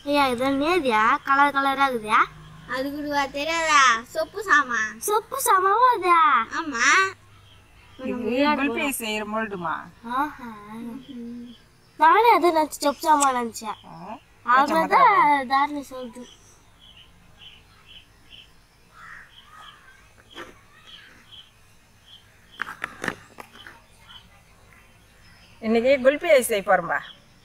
ஐயா இது நேதியா கலர் கலராக இருக்குதா அது கூடவா தெரியாதா சொப்பு சாமா சொப்பு சமாவா அதா ஆமா இது குல்பி செய்யற மோல்டுமா ஆஹா நானே அது நினச்சி சொப்பு சாமா நினச்சேன் அவங்க தான் தாரணி சொல்லுது இன்னைக்கு குல்பி ஐஸ் செய்ய போறோம்பா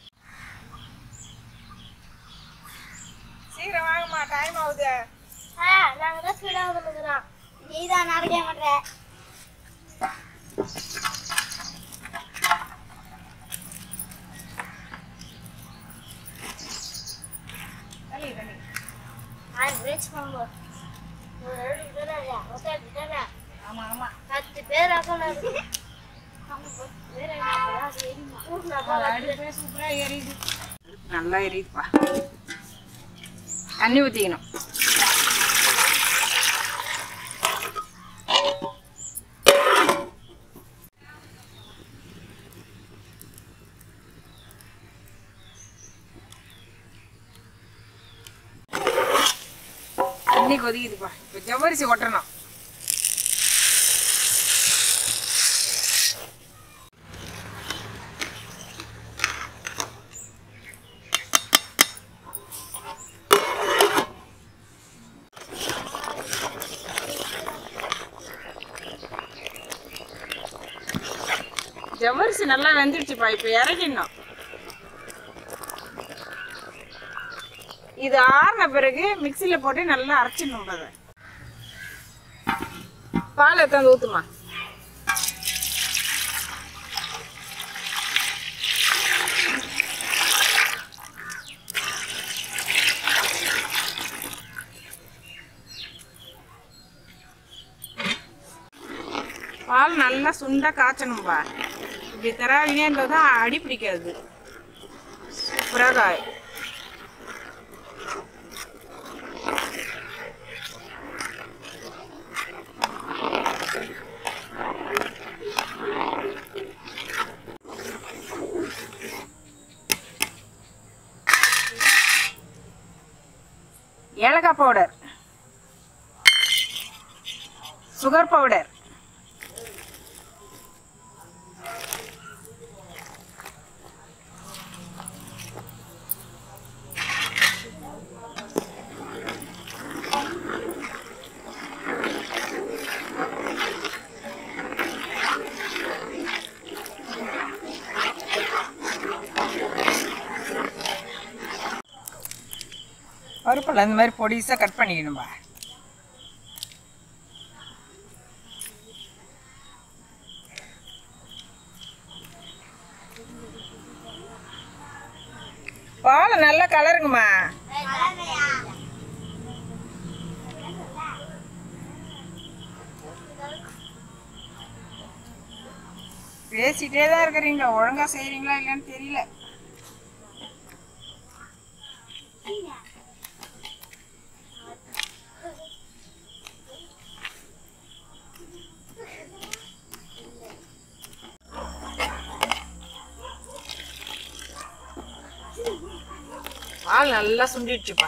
சீக்கிரம் வாங்கம்மா டைம் ஆகுது ஆ நாங்கள் தான் ஸ்பீடாக வந்துக்கிறோம் நீ தான் நடக்க மாட்டேற ஆ ரீச் பண்ணுவோம் ஒரு ரெண்டு பேர் ஐயா ஒருத்தர் தானே ஆமா ஆமா பத்து பேர் அப்போ அடுப்பே சூப்பரா எரியுது நல்லா எரியுதுப்பா தண்ணி ஊற்றிக்கணும் தண்ணி கொதிக்குதுப்பா இப்போ ஜவ்வரிசி கொட்டணும் ஜவ்வரிசி நல்லா வெந்துடுச்சுப்பா இப்போ இறக்கிடணும் இது ஆறின பிறகு மிக்சியில் போட்டு நல்லா அரைச்சிடணும் அதை பால் எடுத்தாந்து ஊற்றுமா பால் நல்லா சுண்டா காய்ச்சணும்பா இப்படி தராவினே இருந்தால் தான் அடி பிடிக்காது சூப்பராக காய் ஏலக்காய் பவுடர் சுகர் பவுடர் பருப்பில் இந்த மாதிரி பொடிசாக கட் பண்ணிக்கணும்பா பாலை நல்லா கலருங்கம்மா பேசிட்டே தான் இருக்கிறீங்க ஒழுங்கா செய்றீங்களா இல்லைன்னு தெரியல பால் நல்லா சுண்டிடுச்சுப்பா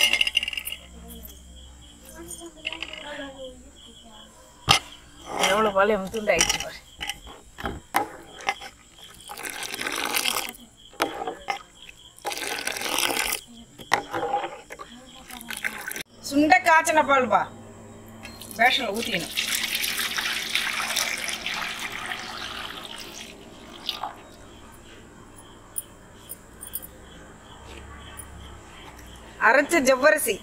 எவ்வளோ பால் எமுத்துண்டு ஆயிடுச்சு பாரு சுண்ட காய்ச்சின பால்பா பேஷனில் ஊற்றிக்கணும் அரைச்ச ஜவ்வரிசி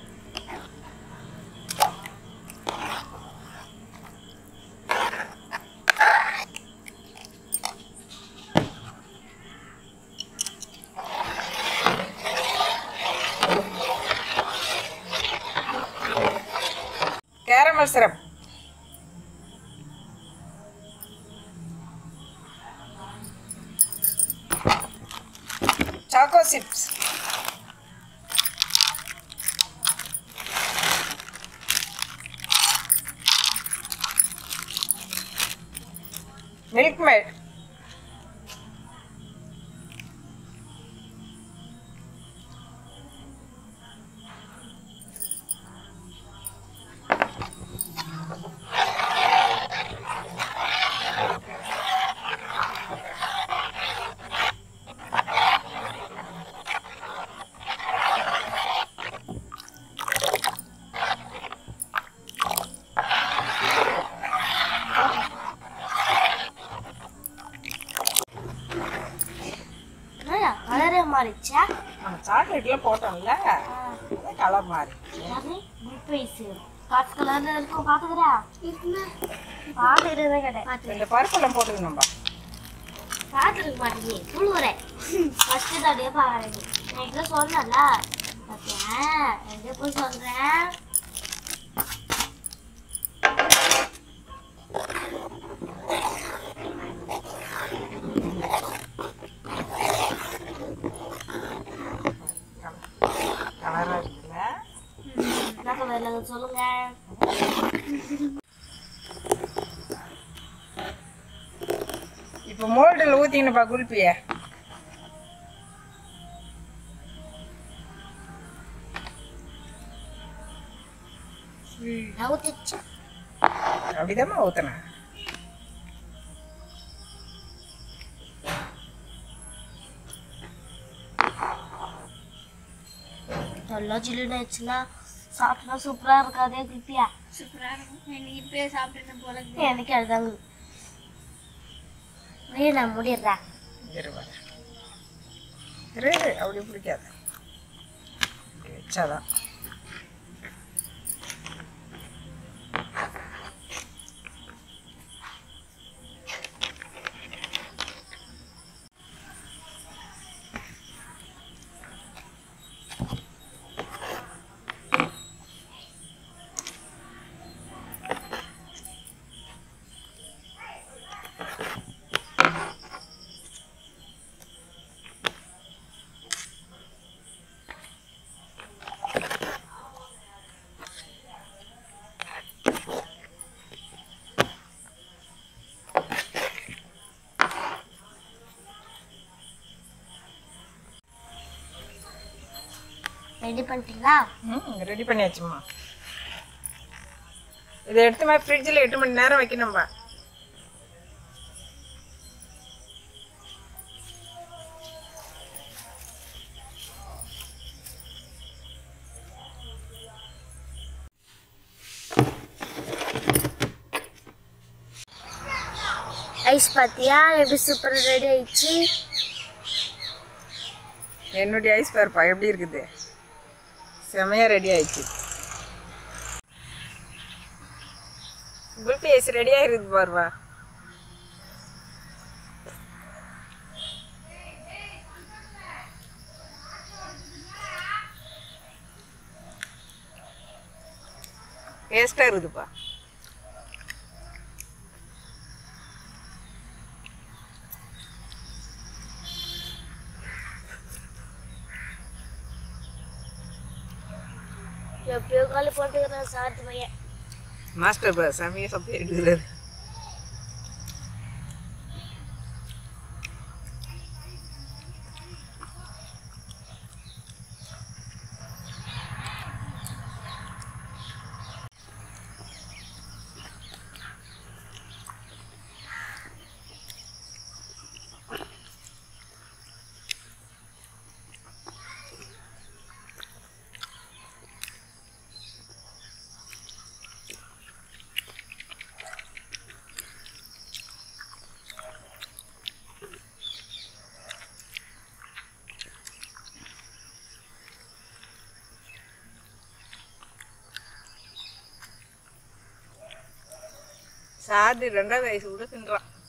caramel syrup choco chips milk maid மாறிச்சா நம்ம சாக்லேட்லாம் போட்டோம்ல கலர் மாறிடுச்சு அது குட் வைஸ் காசு கலர்ல இருக்கும் பாத்துக்கிறா பாத்துக்கிறதே கேட்டேன் இந்த பருப்பெல்லாம் போட்டுக்கணும்பா பாத்துருக்க மாட்டேங்க புழுவுறேன் ஃபர்ஸ்ட் தடையே பாக்குறேன் நான் எங்க சொன்னல பாத்தியா எங்க போய் சொல்றேன் கலராக இருக்குல்ல என்ன கலர்ல சொல்லுங்க இப்போ மோல்டில் ஊற்றிங்கப்பா குல்பிய நவுத்துச்சு அப்படிதாம்மா ஊற்றினேன் நல்லா ஜில்லுன்னு ஆயிடுச்சுன்னா சாப்பிட்டா சூப்பரா இருக்காதே குல்பியா சூப்பரா இருக்கும் எனக்கு இப்பயே சாப்பிட்டு போல இருக்கு. எனக்கு அதுதாங்க நீ நான் முடிடுறேன் இருவா இரு அப்படி பிடிக்காது இப்படி வச்சாதான் ரெடி பண்ணிட்டீங்களா ம் ரெடி பண்ணியாச்சும்மா இதை எடுத்து மாதிரி ஃப்ரிட்ஜில் எட்டு மணி நேரம் வைக்கணும்பா ஐஸ் பாத்தியா எப்படி சூப்பரா ரெடி ஆயிடுச்சு என்னுடைய ஐஸ் பாருப்பா எப்படி இருக்குது செமையாக ரெடி ஆயிடுச்சு குல்பி ஐஸ் ரெடியாக இருக்குது பாருவா டேஸ்ட்டாக இருக்குதுப்பா எப்பயோ காலி போட்டுக்கிறேன் சாத்து பையன் மாஸ்டர் பா செமையாக சப்பி எடுக்கிறாரு சாது ரெண்டாவது வயசு கூட தின்றான்